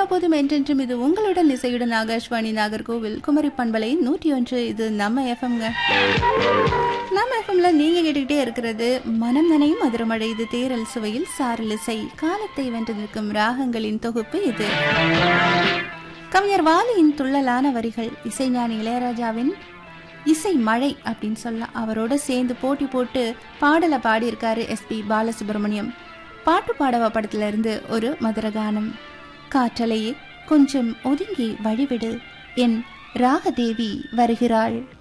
எப்போதும் என்றென்றும் இது உங்களுடன் இசையுடன் ஆகாஷ்வாணி நாகர்கோவில் குமரி பண்பலை நூற்றி ஒன்று இது நம்ம எஃப்எம்ங்க நம்ம எஃப்எம்ல நீங்க கேட்டுக்கிட்டே இருக்கிறது மனம் நனையும் மதுரமழை இது தேரல் சுவையில் சாரல் இசை காலத்தை வென்று நிற்கும் ராகங்களின் தொகுப்பு இது கவிஞர் வாலியின் துள்ளலான வரிகள் இசைஞானி இளையராஜாவின் இசை மழை அப்படின்னு சொல்லலாம் அவரோட சேர்ந்து போட்டி போட்டு பாடலை பாடியிருக்காரு எஸ்பி பாலசுப்ரமணியம் பாட்டு பாடவா படத்துல இருந்து ஒரு மதுரகானம் காற்றலையே கொஞ்சம் ஒதுங்கி வழிவிடு என் ராகதேவி வருகிறாள்